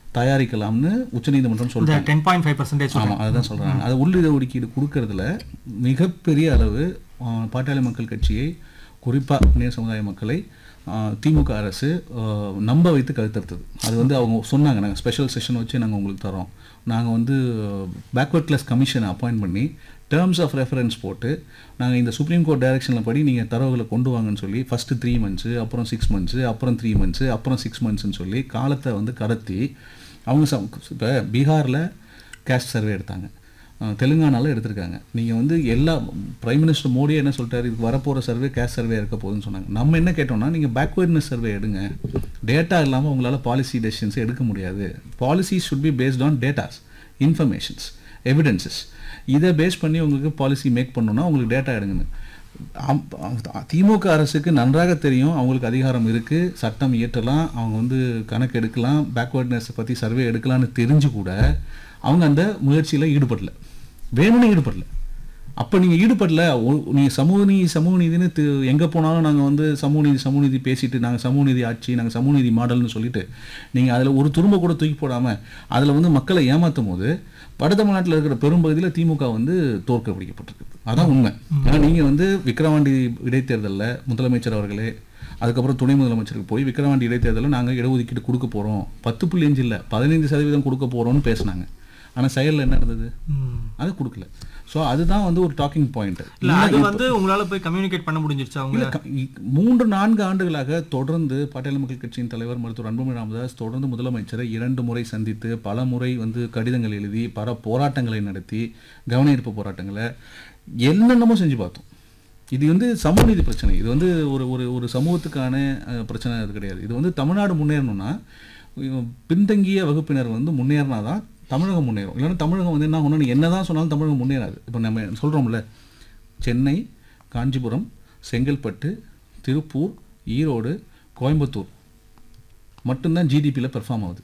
தயாரிக்கலாம்னு உச்சநீதிமன்றம் இந்த சொல்றாங்க டென் பாயிண்ட் ஃபைவ் பர்சன்டேஜ் ஆமாம் அதுதான் சொல்கிறாங்க அது உள்ளிட ஒதுக்கீடு கொடுக்கறதுல மிகப்பெரிய அளவு ஆ, பாட்டாளி மக்கள் கட்சியை குறிப்பாக இணைய சமுதாய மக்களை ஆ, திமுக அரசு ஆ, நம்ப வைத்து கழுத்தறுத்தது அது வந்து அவங்க சொன்னாங்க நாங்கள் ஸ்பெஷல் செஷன் வச்சு நாங்கள் உங்களுக்கு தரோம் நாங்கள் வந்து பேக்வர்ட் கிளாஸ் கமிஷனை அப்பாயிண்ட் பண்ணி டேர்ம்ஸ் ஆஃப் ரெஃபரன்ஸ் போட்டு நாங்கள் இந்த சுப்ரீம் கோர்ட் டைரக்ஷனில் படி நீங்கள் தரவுகளை கொண்டு வாங்கன்னு சொல்லி ஃபஸ்ட்டு த்ரீ மந்த்ஸு அப்புறம் சிக்ஸ் மந்த்ஸு அப்புறம் த்ரீ மந்த்ஸு அப்புறம் சிக்ஸ் மந்த்ஸ்னு சொல்லி காலத்தை வந்து கடத்தி அவங்க இப்போ பீகாரில் கேஸ்ட் சர்வே எடுத்தாங்க அஹ் தெலுங்கானால எடுத்திருக்காங்க நீங்கள் வந்து எல்லா பிரைம் மினிஸ்டர் மோடியே என்ன சொல்லிட்டாரு இதுக்கு வரப்போகிற சர்வே கேஸ்ட் சர்வே இருக்க போகுதுன்னு சொன்னாங்க நம்ம என்ன கேட்டோம்னா நீங்கள் பேக்வேர்ட்னஸ் சர்வே எடுங்க டேட்டா இல்லாமல் உங்களால் பாலிசி டெசிஷன்ஸ் எடுக்க முடியாது policy should be based on datas informations evidences இதை பேஸ் பண்ணி உங்களுக்கு பாலிசி மேக் பண்ணணும்னா உங்களுக்கு டேட்டா எடுங்கன்னு ஆம், ஆ- திமுக அரசுக்கு நன்றாக தெரியும் அவங்களுக்கு அதிகாரம் இருக்குது சட்டம் இயற்றலாம் அவங்க வந்து கணக்கு எடுக்கலாம் பேக்வேர்ட்னஸை பற்றி சர்வே எடுக்கலாம்னு தெரிஞ்சு கூட அவங்க அந்த முயற்சியில் ஈடுபடல வேணும்னு ஈடுபடல அப்போ நீங்கள் ஈடுபடல நீங்கள் சமூக நீதி சமூக நீதினு எங்கே போனாலும் நாங்கள் வந்து சமூக நீதி சமூக நீதி பேசிட்டு நாங்கள் சமூக நீதி ஆட்சி நாங்கள் சமூக நீதி மாடல்னு சொல்லிட்டு நீங்கள் அதில் ஒரு துரும்ப கூட தூக்கி போடாமல் அதில் வந்து மக்களை ஏமாற்றும் போது வட தமிழ்நாட்டில் இருக்கிற பெரும்பகுதியில் திமுக வந்து தோற்க பிடிக்கப்பட்டிருக்கு அதான் உண்மை ஏன்னா நீங்கள் வந்து விக்கிரவாண்டி இடைத்தேர்தலில் முதலமைச்சர் அவர்களே அதுக்கப்புறம் துணை முதலமைச்சருக்கு போய் விக்கிரவாண்டி இடைத்தேர்தலில் நாங்கள் இடஒதுக்கீடு கொடுக்க போகிறோம் பத்து புள்ளி அஞ்சு இல்லை பதினைந்து சதவீதம் கொடுக்க போகிறோம்னு பேசுனாங்க ஆனால் செயலில் என்ன இருந்தது அது கொடுக்கல ஸோ அதுதான் வந்து ஒரு டாக்கிங் பாயிண்ட் இல்ல அது வந்து உங்களால போய் கம்யூனிகேட் பண்ண முடிஞ்சிருச்சு அவங்க இல்ல, க- இ- மூன்று நான்கு ஆண்டுகளாக தொடர்ந்து பாட்டாளி மக்கள் கட்சியின் தலைவர் மருத்துவர் அன்புமணி ராமதாஸ் தொடர்ந்து முதலமைச்சரை இரண்டு முறை சந்தித்து பல முறை வந்து கடிதங்கள் எழுதி பல போராட்டங்களை நடத்தி கவன ஈர்ப்பு போராட்டங்களை என்னென்னமோ செஞ்சு பார்த்தோம் இது வந்து சமூக நீதி பிரச்சனை இது வந்து ஒரு ஒரு ஒரு சமூகத்துக்கான அஹ், பிரச்சனை அது கிடையாது இது வந்து தமிழ்நாடு முன்னேறணும்னா இவன் பின்தங்கிய வகுப்பினர் வந்து முன்னேறினா தான் தமிழகம் முன்னேறும் இல்லைன்னா தமிழகம் வந்து என்ன ஆகணும் நீ என்ன தான் சொன்னாலும் தமிழகம் முன்னேறாது இப்போ நம்ம சொல்கிறோம்ல சென்னை காஞ்சிபுரம் செங்கல்பட்டு திருப்பூர் ஈரோடு கோயம்புத்தூர் மட்டும்தான் ஜிடிபியில் பெர்ஃபார்ம் ஆகுது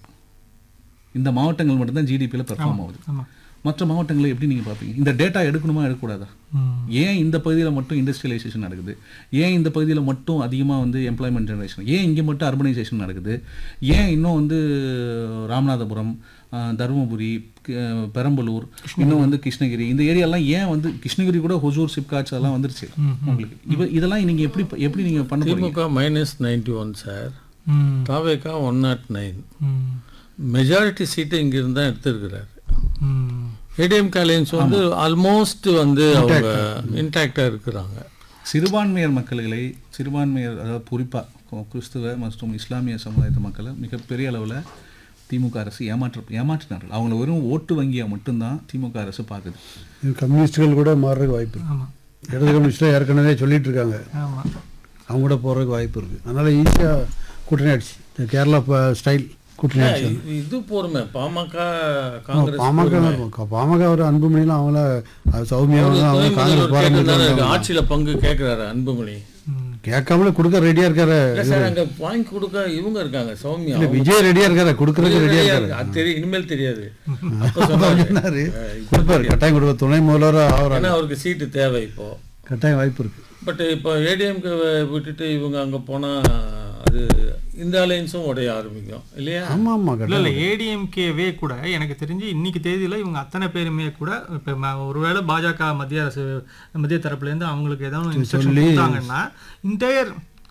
இந்த மாவட்டங்கள் மட்டும்தான் ஜிடிபியில் பெர்ஃபார்ம் ஆகுது ஆமா மற்ற மாவட்டங்களை எப்படி நீங்கள் பார்ப்பீங்க இந்த டேட்டா எடுக்கணுமா எடுக்கக்கூடாதா ம். ஏன் இந்த பகுதியில் மட்டும் இண்டஸ்ட்ரியலைசேஷன் நடக்குது ஏன் இந்த பகுதியில் மட்டும் அதிகமாக வந்து எம்ப்ளாய்மெண்ட் ஜெனரேஷன் ஏன் இங்கே மட்டும் அர்பனைசேஷன் நடக்குது ஏன் இன்னும் வந்து ராமநாதபுரம் ஆஹ், தருமபுரி க- பெரம்பலூர் இன்னும் வந்து கிருஷ்ணகிரி இந்த ஏரியாலாம் ஏன் வந்து கிருஷ்ணகிரி கூட ஹொசூர் சிப்காட்ஸ் எல்லாம் வந்துருச்சு உங்களுக்கு இவ இதெல்லாம் நீங்கள் எப்படி எப்படி நீங்கள் பண்ண போறீங்க DMK minus ninety one sir ம். தாவேக்கா ஒன் நாட் நைன் ம். மெஜாரிட்டி சீட்டை இங்கிருந்து தான் எடுத்திருக்கிறாரு ம். ஏடிஎம் காலேஜ் வந்து ஆல்மோஸ்ட் வந்து அவங்க இன்டாக்டாக இருக்கிறாங்க சிறுபான்மையர் மக்களை சிறுபான்மையர் அதாவது குறிப்பாக கிறிஸ்துவ மற்றும் இஸ்லாமிய சமுதாயத்து மக்களை மிகப்பெரிய அளவில் திமுக அரசு ஏமாற்ற ஏமாற்றினார்கள் அவங்கள வெறும் ஓட்டு வங்கியாக மட்டும்தான் திமுக அரசு பார்க்குது இது கம்யூனிஸ்டுகள் கூட மாறுறதுக்கு வாய்ப்பு இருக்கு ஆமா இடது கம்யூனிஸ்டாக ஏற்கனவே சொல்லிட்டு இருக்காங்க ஆமா அவங்க கூட போகிறதுக்கு வாய்ப்பு இருக்குது அதனால் ஈஸியாக கூட்டணி ஆயிடுச்சு இந்த கேரளா ப- ஸ்டைல் கூட்டணி ஆயிடுச்சு இது- இது போருமே பாமக காங்கிரஸ் பாமக பாமக ஒரு அன்புமணிலாம் அவங்கள அது சௌமியாவெல்லாம் அவங்க துணை காங்கிரஸ் முதல்வர் பாரம்பரியம் கேட்கறதுனால ஆட்சியில பங்கு கேட்கிறாரு அன்புமணி ம். கேட்காமலே கொடுக்க ரெடியாக இருக்காரு இல்ல சார் அங்க வாங்கி கொடுக்க இவங்க இருக்காங்க சௌமியா இல்லை விஜய் ரெடியாக இருக்காரு கொடுக்குறதுக்கு ரெடியாக ரெடியா இருக்காரு இருக்கு. அது தெரியும் இனிமேல் தெரியாது அப்ப அப்போ சொன்னாரு. சொன்னாரு கொடுப்பாரு கட்டாயம் கொடுப்பார் துணை முதல்வராக ஆகிறாங்க ஏன்னா அவருக்கு சீட்டு தேவை இப்போ கட்டாயம் வாய்ப்பு இருக்குது பட் இப்போ ஏடிஎம்க்கு விட்டுட்டு இவங்க அங்க போனா அது இந்த அலைன்ஸும் உடைய ஆரம்பிக்கும் இல்லையா ஆமாம் ஆமாம் இல்ல கட்டாயம் இல்ல ஏடிஎம்கேவே கூட எனக்கு தெரிஞ்சு இன்னைக்கு தேதியில இவங்க அத்தனை பேருமே கூட இப்ப ம- ஒருவேளை பாஜக மத்திய அரசு மத்திய தரப்புல இருந்து அவங்களுக்கு ஏதாவது இன்ஸ்ட்ரக்ஷன் கொடுத்தாங்கன்னா இன்டையர்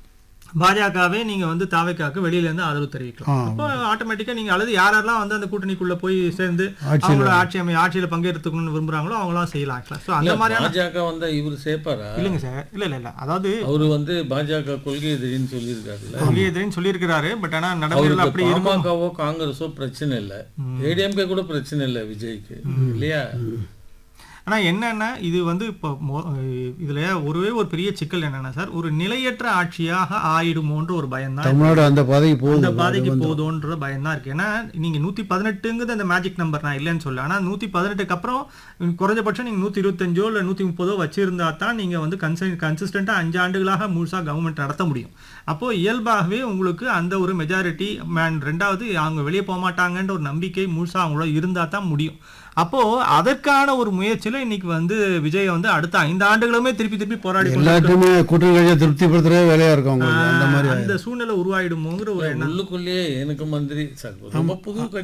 பாஜகவே நீங்க வந்து தாவைக்காக்கு வெளியில இருந்து ஆதரவு தெரிவிக்கலாம் அப்போ ஆட்டோமேட்டிக்கா நீங்க அல்லது யாரெல்லாம் வந்து அந்த கூட்டணிக்குள்ள போய் சேர்ந்து அவங்களோட ஆட்சி அமை ஆட்சியில பங்கேற்றுக்கணும்னு விரும்புறாங்களோ அவங்களாம் செய்யலாம் ஸோ அந்த இல்ல, மாதிரியான பாஜக வந்தா இவர் சேர்ப்பாரா இல்லைங்க சார் இல்ல இல்ல இல்ல அதாவது அவரு வந்து பாஜக கொள்கை எதிரின்னு சொல்லியிருக்காருல்ல வெளியேதுன்னு சொல்லியிருக்கிறாரு பட் ஆனா நடைமுறையில் அப்படி அவருக்கு இருக்கும் பாமகவோ காங்கிரஸோ பிரச்சனை இல்லை ஏடிஎம்கே கூட பிரச்சனை இல்லை விஜய்க்கு இல்லையா ஆனா என்னன்னா இது வந்து இப்போ மொ- இதுல ஒருவே ஒரு பெரிய சிக்கல் என்னன்னா சார் ஒரு நிலையற்ற ஆட்சியாக ஆயிடுமோன்ற ஒரு பயம் தான் தமிழ்நாடு அந்த பாதைக்கு அந்த போகுது பாதைக்கு போதுன்ற பயம் தான் இருக்கு ஏன்னா நீங்க நூத்தி பதினெட்டுங்கிறது அந்த மேஜிக் நம்பர் நான் இல்லைன்னு சொல்ல ஆனா நூத்தி பதினெட்டுக்கு அப்புறம் குறைஞ்சபட்சம் நீங்க நூத்தி இருபத்தஞ்சோ இல்ல நூத்தி முப்பதோ வச்சிருந்தா தான் நீங்க வந்து கன்சன் கன்சிஸ்டண்டா அஞ்சு ஆண்டுகளாக முழுசா கவர்மெண்ட் நடத்த முடியும் அப்போ இயல்பாகவே உங்களுக்கு அந்த ஒரு மெஜாரிட்டி மேன் ரெண்டாவது அவங்க வெளியே போக மாட்டாங்கன்ற ஒரு நம்பிக்கை முழுசா அவங்களோட இருந்தா தான் முடியும் அப்போ அதற்கான ஒரு முயற்சியில இன்னைக்கு வந்து விஜய் வந்து அடுத்த ஐந்து ஆண்டுகளுமே திருப்பி திருப்பி போராடி கொண்டு எல்லாத்தையுமே கூட்டணி கட்சியை திருப்திப்படுத்துறதே வேலையாக இருக்கும் அவங்களுக்கு அந்த மாதிரி அந்த சூழ்நிலை உருவாயிடுமோங்கிற ஒரு எண்ணம் உள்ளுக்குள்ளேயே எனக்கு மந்திரி சார் ரொம்ப புது